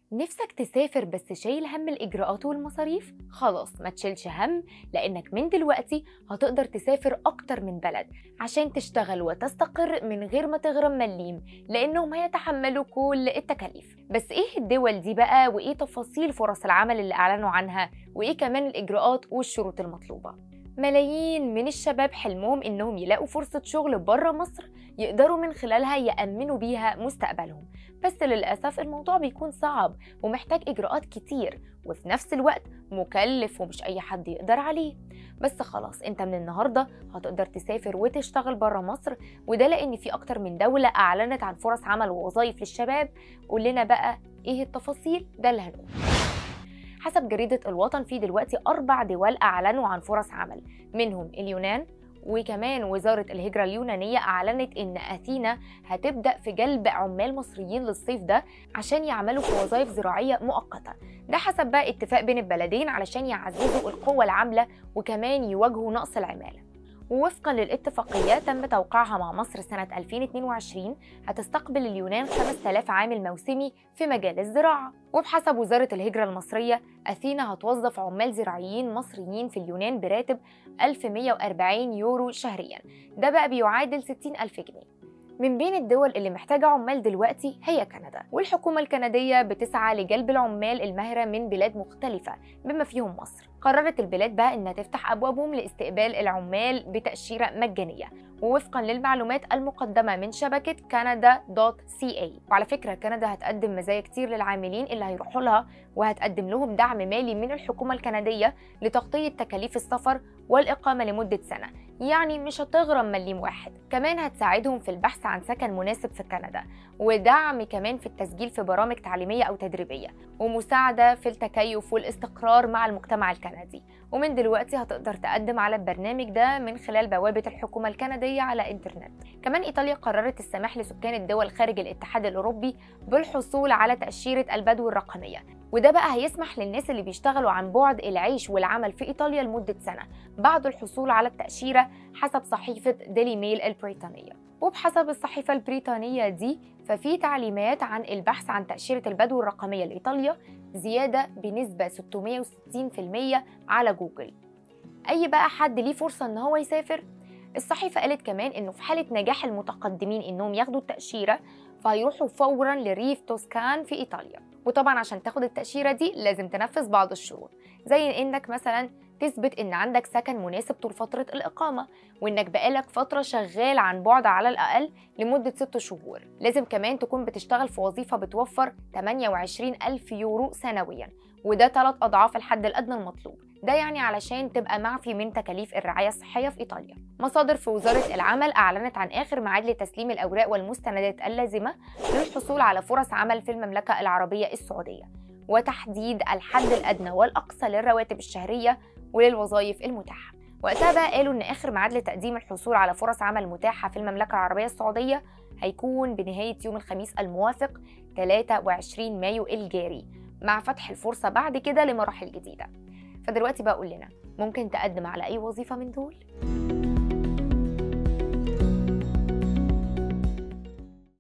نفسك تسافر بس شايل هم الإجراءات والمصاريف؟ خلاص ما تشيلش هم لأنك من دلوقتي هتقدر تسافر أكتر من بلد عشان تشتغل وتستقر من غير ما تغرم مليم لأنهم هيتحملوا كل التكاليف بس إيه الدول دي بقى وإيه تفاصيل فرص العمل اللي أعلنوا عنها وإيه كمان الإجراءات والشروط المطلوبة ملايين من الشباب حلمهم إنهم يلاقوا فرصة شغل بره مصر يقدروا من خلالها يأمنوا بيها مستقبلهم بس للأسف الموضوع بيكون صعب ومحتاج إجراءات كتير وفي نفس الوقت مكلف ومش أي حد يقدر عليه بس خلاص انت من النهاردة هتقدر تسافر وتشتغل بره مصر وده لأن في أكتر من دولة أعلنت عن فرص عمل ووظائف للشباب قول لنا بقى إيه التفاصيل ده اللي هنقول حسب جريدة الوطن في دلوقتي أربع دول أعلنوا عن فرص عمل منهم اليونان وكمان وزارة الهجرة اليونانية أعلنت إن أثينا هتبدأ في جلب عمال مصريين للصيف ده عشان يعملوا في وظائف زراعية مؤقتة ده حسب بقى اتفاق بين البلدين علشان يعززوا القوة العاملة وكمان يواجهوا نقص العمالة ووفقا للاتفاقية تم توقيعها مع مصر سنة 2022 هتستقبل اليونان 5000 عامل موسمي في مجال الزراعة وبحسب وزارة الهجرة المصرية أثينا هتوظف عمال زراعيين مصريين في اليونان براتب 1140 يورو شهريا ده بقى بيعادل 60 ألف جنيه من بين الدول اللي محتاجة عمال دلوقتي هي كندا والحكومة الكندية بتسعى لجلب العمال الماهرة من بلاد مختلفة بما فيهم مصر قررت البلاد بقى انها تفتح ابوابهم لاستقبال العمال بتاشيره مجانيه ووفقا للمعلومات المقدمه من شبكه كندا دوت سي اي وعلى فكره كندا هتقدم مزايا كتير للعاملين اللي هيروحوا لها وهتقدم لهم دعم مالي من الحكومه الكنديه لتغطيه تكاليف السفر والاقامه لمده سنه يعني مش هتغرم مليم واحد كمان هتساعدهم في البحث عن سكن مناسب في كندا ودعم كمان في التسجيل في برامج تعليميه او تدريبيه ومساعده في التكيف والاستقرار مع المجتمع الكندي الكندي ومن دلوقتي هتقدر تقدم على البرنامج ده من خلال بوابة الحكومة الكندية على إنترنت كمان إيطاليا قررت السماح لسكان الدول خارج الاتحاد الأوروبي بالحصول على تأشيرة البدو الرقمية وده بقى هيسمح للناس اللي بيشتغلوا عن بعد العيش والعمل في إيطاليا لمدة سنة بعد الحصول على التأشيرة حسب صحيفة ديلي ميل البريطانية وبحسب الصحيفة البريطانية دي ففي تعليمات عن البحث عن تأشيرة البدو الرقمية لإيطاليا زيادة بنسبة 660% على جوجل أي بقى حد ليه فرصة إن هو يسافر الصحيفة قالت كمان إنه في حالة نجاح المتقدمين إنهم ياخدوا التأشيرة فهيروحوا فورا لريف توسكان في إيطاليا وطبعا عشان تاخد التأشيرة دي لازم تنفذ بعض الشروط زي إنك مثلا تثبت إن عندك سكن مناسب طول فترة الإقامة وإنك بقالك فترة شغال عن بعد على الأقل لمدة 6 شهور لازم كمان تكون بتشتغل في وظيفة بتوفر 28 ألف يورو سنويا وده ثلاث أضعاف الحد الأدنى المطلوب ده يعني علشان تبقى معفي من تكاليف الرعاية الصحية في إيطاليا مصادر في وزارة العمل أعلنت عن آخر ميعاد لتسليم الأوراق والمستندات اللازمة للحصول على فرص عمل في المملكة العربية السعودية وتحديد الحد الأدنى والأقصى للرواتب الشهرية وللوظائف المتاحة وقتها بقى قالوا إن آخر ميعاد لتقديم الحصول على فرص عمل متاحة في المملكة العربية السعودية هيكون بنهاية يوم الخميس الموافق 23 مايو الجاري مع فتح الفرصة بعد كده لمراحل جديدة فدلوقتي بقى قول لنا ممكن تقدم على أي وظيفة من دول؟